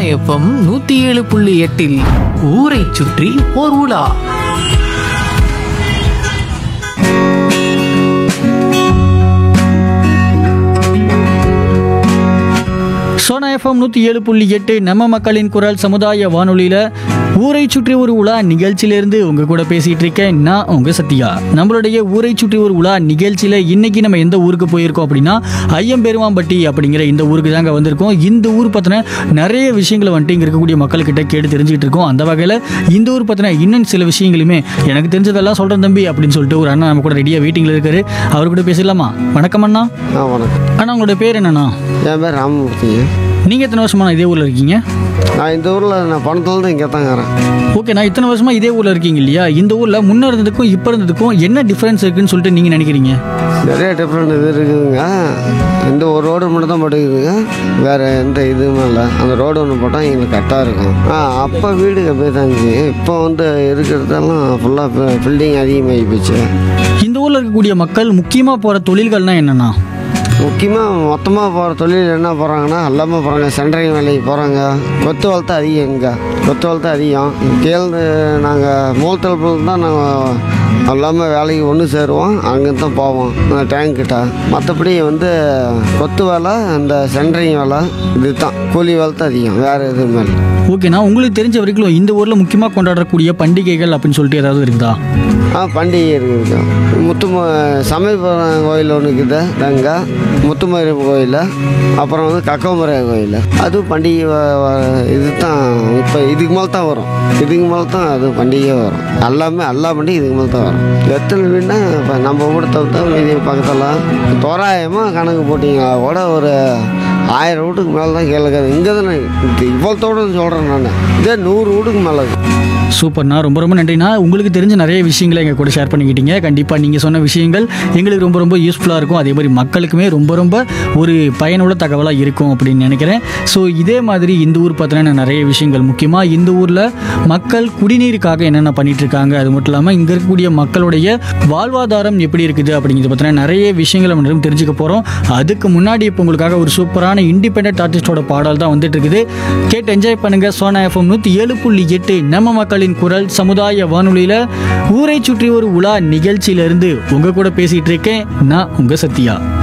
FM நூத்தி ஏழு புள்ளி எட்டில் ஊரை சுற்றி ஓர் உலா சோனா எஃப்எம் நூற்றி ஏழு புள்ளி எட்டு நம்ம மக்களின் குரல் சமுதாய வானொலியில் ஊரை சுற்றி ஒரு உலா நிகழ்ச்சியிலேருந்து உங்கள் கூட பேசிகிட்டு இருக்கேன் நான் உங்கள் சத்யா நம்மளுடைய ஊரை சுற்றி ஒரு உலா நிகழ்ச்சியில் இன்னைக்கு நம்ம எந்த ஊருக்கு போயிருக்கோம் அப்படின்னா ஐயம்பெருமாம்பட்டி அப்படிங்கிற இந்த ஊருக்கு தாங்க வந்திருக்கோம் இந்த ஊர் பற்றின நிறைய விஷயங்களை வந்துட்டு இங்கே இருக்கக்கூடிய மக்கள்கிட்ட கேட்டு தெரிஞ்சுக்கிட்டு இருக்கோம் அந்த வகையில் இந்த ஊர் பற்றின இன்னும் சில விஷயங்களுமே எனக்கு தெரிஞ்சதெல்லாம் சொல்கிறேன் தம்பி அப்படின்னு சொல்லிட்டு ஒரு அண்ணா நம்ம கூட ரெடியாக வெயிட்டிங்கில் இருக்காரு அவர் கூட பேசலாமா வணக்கம் அண்ணா ஆ வணக்கம் அண்ணா உங்களோட பேர் என்னண்ணா என் பேர் ராமமூர்த்திங்க நீங்கள் எத்தனை வருஷமா இதே ஊரில் இருக்கீங்க நான் இந்த ஊரில் நான் பணத்துலேருந்து இங்கே தான் இருக்கிறேன் ஓகே நான் இத்தனை வருஷமா இதே ஊரில் இருக்கீங்க இல்லையா இந்த ஊரில் முன்ன இருந்ததுக்கும் இப்போ இருந்ததுக்கும் என்ன டிஃப்ரென்ஸ் இருக்குன்னு சொல்லிட்டு நீங்கள் நினைக்கிறீங்க நிறைய டிஃப்ரெண்ட் இது இருக்குதுங்க இந்த ஒரு ரோடு மட்டும் தான் போட்டுக்குதுங்க வேறு எந்த இதுவுமே இல்லை அந்த ரோடு ஒன்று போட்டால் எங்களுக்கு கரெக்டாக இருக்கும் ஆ அப்போ வீடு அப்படியே தாங்க இப்போ வந்து இருக்கிறதெல்லாம் ஃபுல்லாக பில்டிங் அதிகமாகி போச்சு இந்த ஊரில் இருக்கக்கூடிய மக்கள் முக்கியமாக போகிற தொழில்கள்னா என்னென்னா முக்கியமாக மொத்தமாக போகிற தொழில் என்ன போகிறாங்கன்னா எல்லாமே போகிறாங்க சென்ட்ரிங் வேலைக்கு போகிறாங்க கொத்து வளர்த்து அதிகம் இங்கே கொத்து வளர்த்து அதிகம் கேழ்ந்து நாங்கள் மூலத்தல் தான் நாங்கள் எல்லாமே வேலைக்கு ஒன்று சேருவோம் அங்கேருந்து தான் போவோம் அந்த டேங்க் கிட்ட மற்றபடி வந்து கொத்து வேலை இந்த சென்ட்ரிங் வேலை இது தான் கூலி வேலை தான் அதிகம் வேறு எதுவுமே இல்லை ஓகேண்ணா உங்களுக்கு தெரிஞ்ச வரைக்கும் இந்த ஊரில் முக்கியமாக கொண்டாடக்கூடிய பண்டிகைகள் அப்படின்னு சொல்லிட்டு ஏதாவது இருக்குதா ஆ பண்டிகை இருக்குது முத்து சமயபுரம் கோயில் ஒன்று இருக்குது அங்கே முத்துமாரி கோயில் அப்புறம் வந்து கக்கமரை கோயில் அது பண்டிகை வ- வ- இது தான் இப்போ இதுக்கு மேலே தான் வரும் இதுக்கு மேலே தான் அது பண்டிகை வரும் எல்லாமே எல்லா பண்டிகை இதுக்கு மேலே தான் வரும் எத்தனை வீடுனா இப்போ நம்ம கூட தவிர்த்தா மீதி பக்கத்தில் தோராயமாக கணக்கு போட்டிங்கன்னா கூட ஒரு ஆயிரம் வீட்டுக்கு மேலே தான் கேளுக்காது இங்கே தானே இவ்வளோத்தோடு சொல்கிறேன் நான் இதே நூறு வீட்டுக்கு மேலே இருக்குது சூப்பர்ண்ணா ரொம்ப ரொம்ப நன்றிண்ணா உங்களுக்கு தெரிஞ்ச நிறைய விஷயங்களை எங்கள் கூட ஷேர் பண்ணிக்கிட்டீங்க கண்டிப்பாக நீங்கள் சொன்ன விஷயங்கள் எங்களுக்கு ரொம்ப ரொம்ப யூஸ்ஃபுல்லாக இருக்கும் அதே மாதிரி மக்களுக்குமே ரொம்ப ரொம்ப ஒரு பயனுள்ள தகவலாக இருக்கும் அப்படின்னு நினைக்கிறேன் ஸோ இதே மாதிரி இந்த ஊர் பற்றின நிறைய விஷயங்கள் முக்கியமாக இந்த ஊரில் மக்கள் குடிநீருக்காக என்னென்ன பண்ணிட்டு இருக்காங்க அது மட்டும் இல்லாமல் இங்கே இருக்கக்கூடிய மக்களுடைய வாழ்வாதாரம் எப்படி இருக்குது அப்படிங்கிறத பற்றின நிறைய விஷயங்களை மட்டும் தெரிஞ்சுக்க போகிறோம் அதுக்கு முன்னாடி இப்போ உங்களுக்காக ஒரு சூப்பரான இண்டிபெண்ட் ஆர்டிஸ்டோட பாடல் தான் வந்துட்டு இருக்குது கேட்டு என்ஜாய் பண்ணுங்க சோனா எஃப்எம் நூற்றி ஏழு புள்ளி எட்டு நம்ம மக்களின் குரல் சமுதாய வானொலியில் ஊரை சுற்றி ஒரு உலா நிகழ்ச்சியிலிருந்து உங்க கூட பேசிட்டு இருக்கேன் நான் உங்க சத்யா